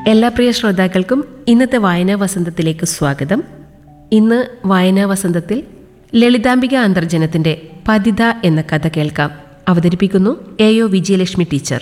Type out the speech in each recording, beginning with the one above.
എല്ലാ പ്രിയ ശ്രോതാക്കൾക്കും ഇന്നത്തെ വായനാ വസന്തത്തിലേക്ക് സ്വാഗതം ഇന്ന് വായനാ വസന്തത്തിൽ ലളിതാംബിക അന്തർജനത്തിന്റെ പതിത എന്ന കഥ കേൾക്കാം അവതരിപ്പിക്കുന്നു എ ഒ വിജയലക്ഷ്മി ടീച്ചർ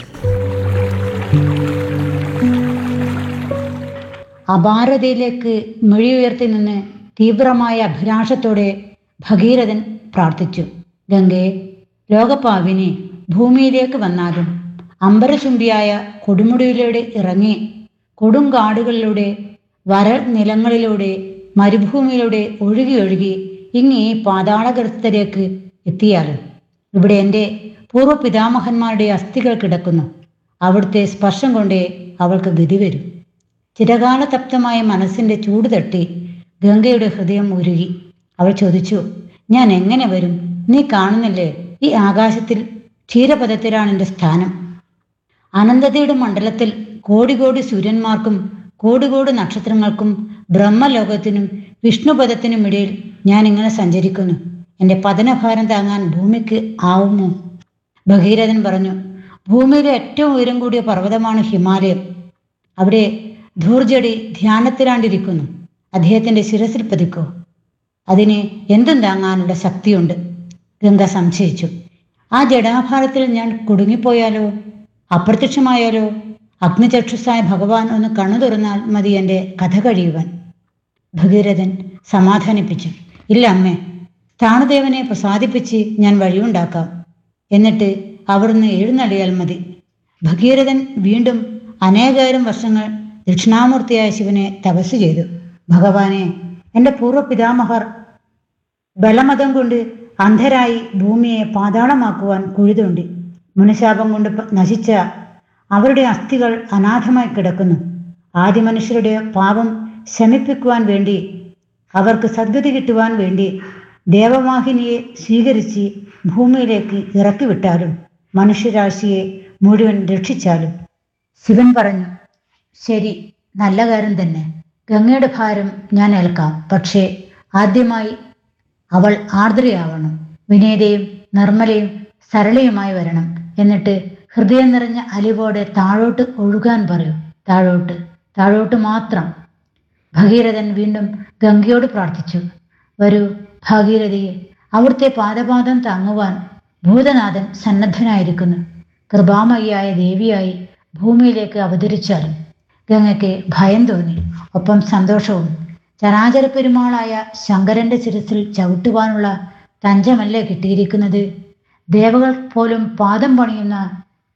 അപാരതയിലേക്ക് മിഴിയുയർത്തി നിന്ന് തീവ്രമായ അഭിലാഷത്തോടെ ഭഗീരഥൻ പ്രാർത്ഥിച്ചു ഗംഗയെ ലോകപാവിനി ഭൂമിയിലേക്ക് വന്നാലും അമ്പരചുംബിയായ കൊടുമുടിയിലൂടെ ഇറങ്ങി കൊടുങ്കാടുകളിലൂടെ വരൾ നിലങ്ങളിലൂടെ മരുഭൂമിയിലൂടെ ഒഴുകി ഒഴുകി ഇങ്ങി പാതാളഗർത്തലേക്ക് എത്തിയാലും ഇവിടെ എൻ്റെ പൂർവ്വ പിതാമഹന്മാരുടെ അസ്ഥികൾ കിടക്കുന്നു അവിടുത്തെ സ്പർശം കൊണ്ടേ അവൾക്ക് ഗതി വരും ചിരകാല തപ്തമായ മനസ്സിന്റെ ചൂട് തട്ടി ഗംഗയുടെ ഹൃദയം ഉരുകി അവൾ ചോദിച്ചു ഞാൻ എങ്ങനെ വരും നീ കാണുന്നില്ലേ ഈ ആകാശത്തിൽ ക്ഷീരപഥത്തിലാണ് എൻ്റെ സ്ഥാനം അനന്തതയുടെ മണ്ഡലത്തിൽ കോടി കോടി സൂര്യന്മാർക്കും കോടി കോടി നക്ഷത്രങ്ങൾക്കും ബ്രഹ്മലോകത്തിനും വിഷ്ണുപദത്തിനും ഇടയിൽ ഞാൻ ഇങ്ങനെ സഞ്ചരിക്കുന്നു എൻ്റെ പതനഭാരം താങ്ങാൻ ഭൂമിക്ക് ആവുമോ ഭഗീരഥൻ പറഞ്ഞു ഭൂമിയിലെ ഏറ്റവും ഉയരം കൂടിയ പർവ്വതമാണ് ഹിമാലയം അവിടെ ധൂർജടി ധ്യാനത്തിലാണ്ടിരിക്കുന്നു അദ്ദേഹത്തിന്റെ ശിരസിൽ പതിക്കോ അതിന് എന്തും താങ്ങാനുള്ള ശക്തിയുണ്ട് ഗംഗ സംശയിച്ചു ആ ജടാഭാരത്തിൽ ഞാൻ കുടുങ്ങിപ്പോയാലോ അപ്രത്യക്ഷമായാലോ അഗ്നിചക്ഷുസായ ഭഗവാൻ ഒന്ന് കണ്ണു തുറന്നാൽ മതി എൻ്റെ കഥ കഴിയുവാൻ ഭഗീരഥൻ സമാധാനിപ്പിച്ചു ഇല്ല അമ്മേ സ്ഥാണുദേവനെ പ്രസാദിപ്പിച്ച് ഞാൻ വഴിയുണ്ടാക്കാം എന്നിട്ട് അവിടുന്ന് എഴുന്നള്ളിയാൽ മതി ഭഗീരഥൻ വീണ്ടും അനേകായിരം വർഷങ്ങൾ ദക്ഷിണാമൂർത്തിയായ ശിവനെ തപസ് ചെയ്തു ഭഗവാനെ എൻ്റെ പൂർവ്വ പിതാമഹർ ബലമതം കൊണ്ട് അന്ധരായി ഭൂമിയെ പാതാളമാക്കുവാൻ കുഴിതുണ്ടി മുനുശാപം കൊണ്ട് പ- നശിച്ച അവരുടെ അസ്ഥികൾ അനാഥമായി കിടക്കുന്നു ആദിമനുഷ്യരുടെ പാപം ശമിപ്പിക്കുവാൻ വേണ്ടി അവർക്ക് സദ്ഗതി കിട്ടുവാൻ വേണ്ടി ദേവവാഹിനിയെ സ്വീകരിച്ച് ഭൂമിയിലേക്ക് ഇറക്കി വിട്ടാലും മനുഷ്യരാശിയെ മുഴുവൻ രക്ഷിച്ചാലും ശിവൻ പറഞ്ഞു ശരി നല്ല കാര്യം തന്നെ ഗംഗയുടെ ഭാരം ഞാൻ ഏൽക്കാം പക്ഷേ ആദ്യമായി അവൾ ആർദ്രയാവണം വിനീതയും നിർമ്മലയും സരളയുമായി വരണം എന്നിട്ട് ഹൃദയം നിറഞ്ഞ അലിവോടെ താഴോട്ട് ഒഴുകാൻ പറയൂ താഴോട്ട് താഴോട്ട് മാത്രം ഭഗീരഥൻ വീണ്ടും ഗംഗയോട് പ്രാർത്ഥിച്ചു വരൂ ഭാഗീരഥയെ അവിടുത്തെ പാദപാദം താങ്ങുവാൻ ഭൂതനാഥൻ സന്നദ്ധനായിരിക്കുന്നു കൃപാമയിയായ ദേവിയായി ഭൂമിയിലേക്ക് അവതരിച്ചാലും ഗംഗയ്ക്ക് ഭയം തോന്നി ഒപ്പം സന്തോഷവും ചരാചര പെരുമാളായ ശങ്കരന്റെ ശിരസിൽ ചവിട്ടുവാനുള്ള തഞ്ചമല്ലേ കിട്ടിയിരിക്കുന്നത് ദേവകൾ പോലും പാദം പണിയുന്ന